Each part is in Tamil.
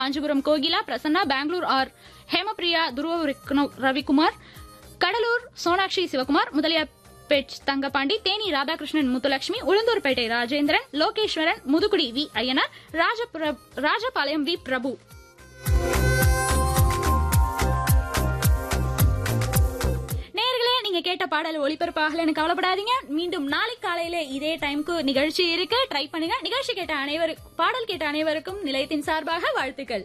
காஞ்சிபுரம் கோகிலா பிரசன்னா பெங்களூர் ஆர் ஹேமபிரியா துருவ விக்னோ- ரவிக்குமார் கடலூர் சோனாட்சி சிவகுமார் முதலியார்பேட் தங்கபாண்டி தேனி ராதாகிருஷ்ணன் முத்துலட்சுமி உளுந்தூர்பேட்டை ராஜேந்திரன் லோகேஸ்வரன் முதுகுடி வி ஐயனார் ராஜபுர- ராஜபாளையம் வி பிரபு நேயர்களே நீங்க கேட்ட பாடல் ஒளிபரப்பாகலன்னு கவலைப்படாதீங்க மீண்டும் நாளை காலையில இதே டைம்க்கு நிகழ்ச்சி இருக்கு ட்ரை பண்ணுங்க நிகழ்ச்சி கேட்ட அனைவருக்கும் பாடல் கேட்ட அனைவருக்கும் நிலையத்தின் சார்பாக வாழ்த்துக்கள்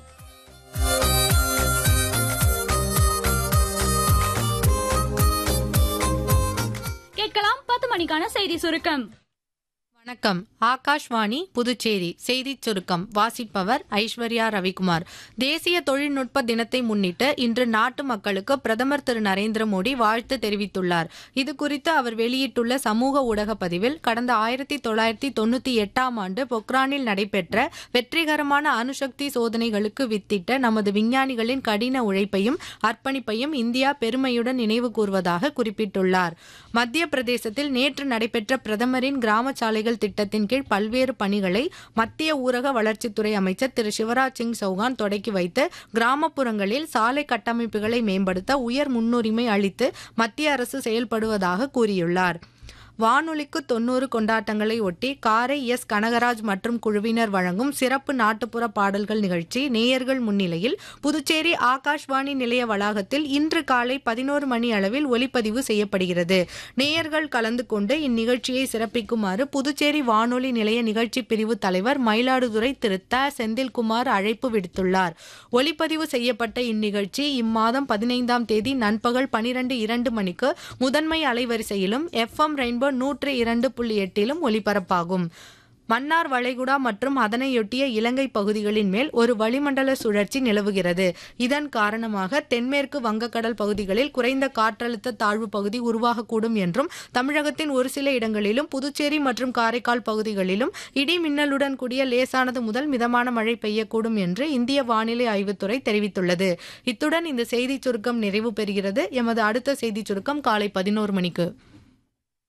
கேட்கலாம் பத்து மணிக்கான செய்தி சுருக்கம் வணக்கம் ஆகாஷ்வாணி புதுச்சேரி செய்திச் சுருக்கம் வாசிப்பவர் ஐஸ்வர்யா ரவிக்குமார் தேசிய தொழில்நுட்ப தினத்தை முன்னிட்டு இன்று நாட்டு மக்களுக்கு பிரதமர் திரு நரேந்திர மோடி வாழ்த்து தெரிவித்துள்ளார் இது குறித்து அவர் வெளியிட்டுள்ள சமூக ஊடக பதிவில் கடந்த ஆயிரத்தி தொள்ளாயிரத்தி தொண்ணூத்தி எட்டாம் ஆண்டு பொக்ரானில் நடைபெற்ற வெற்றிகரமான அணுசக்தி சோதனைகளுக்கு வித்திட்ட நமது விஞ்ஞானிகளின் கடின உழைப்பையும் அர்ப்பணிப்பையும் இந்தியா பெருமையுடன் நினைவு கூர்வதாக குறிப்பிட்டுள்ளார் மத்திய பிரதேசத்தில் நேற்று நடைபெற்ற பிரதமரின் கிராம சாலைகள் திட்டத்தின் கீழ் பல்வேறு பணிகளை மத்திய ஊரக வளர்ச்சித்துறை அமைச்சர் திரு சிவராஜ் சிங் சௌகான் தொடக்கி வைத்து கிராமப்புறங்களில் சாலை கட்டமைப்புகளை மேம்படுத்த உயர் முன்னுரிமை அளித்து மத்திய அரசு செயல்படுவதாக கூறியுள்ளார் வானொலிக்கு தொன்னூறு கொண்டாட்டங்களை ஒட்டி காரை எஸ் கனகராஜ் மற்றும் குழுவினர் வழங்கும் சிறப்பு நாட்டுப்புற பாடல்கள் நிகழ்ச்சி நேயர்கள் முன்னிலையில் புதுச்சேரி ஆகாஷ்வாணி நிலைய வளாகத்தில் இன்று காலை பதினோரு மணி அளவில் ஒலிப்பதிவு செய்யப்படுகிறது நேயர்கள் கலந்து கொண்டு இந்நிகழ்ச்சியை சிறப்பிக்குமாறு புதுச்சேரி வானொலி நிலைய நிகழ்ச்சி பிரிவு தலைவர் மயிலாடுதுறை திரு த செந்தில்குமார் அழைப்பு விடுத்துள்ளார் ஒலிப்பதிவு செய்யப்பட்ட இந்நிகழ்ச்சி இம்மாதம் பதினைந்தாம் தேதி நண்பகல் பனிரெண்டு இரண்டு மணிக்கு முதன்மை அலைவரிசையிலும் எஃப்எம் ரெயின்போ நூற்று இரண்டு புள்ளி எட்டிலும் ஒலிபரப்பாகும் மன்னார் வளைகுடா மற்றும் அதனையொட்டிய இலங்கை பகுதிகளின் மேல் ஒரு வளிமண்டல சுழற்சி நிலவுகிறது இதன் காரணமாக தென்மேற்கு வங்கக்கடல் பகுதிகளில் குறைந்த காற்றழுத்த தாழ்வு பகுதி உருவாகக்கூடும் என்றும் தமிழகத்தின் ஒரு சில இடங்களிலும் புதுச்சேரி மற்றும் காரைக்கால் பகுதிகளிலும் இடி மின்னலுடன் கூடிய லேசானது முதல் மிதமான மழை பெய்யக்கூடும் என்று இந்திய வானிலை ஆய்வுத்துறை தெரிவித்துள்ளது இத்துடன் இந்த செய்திச் சுருக்கம் நிறைவு பெறுகிறது எமது அடுத்த செய்திச் சுருக்கம் காலை பதினோரு மணிக்கு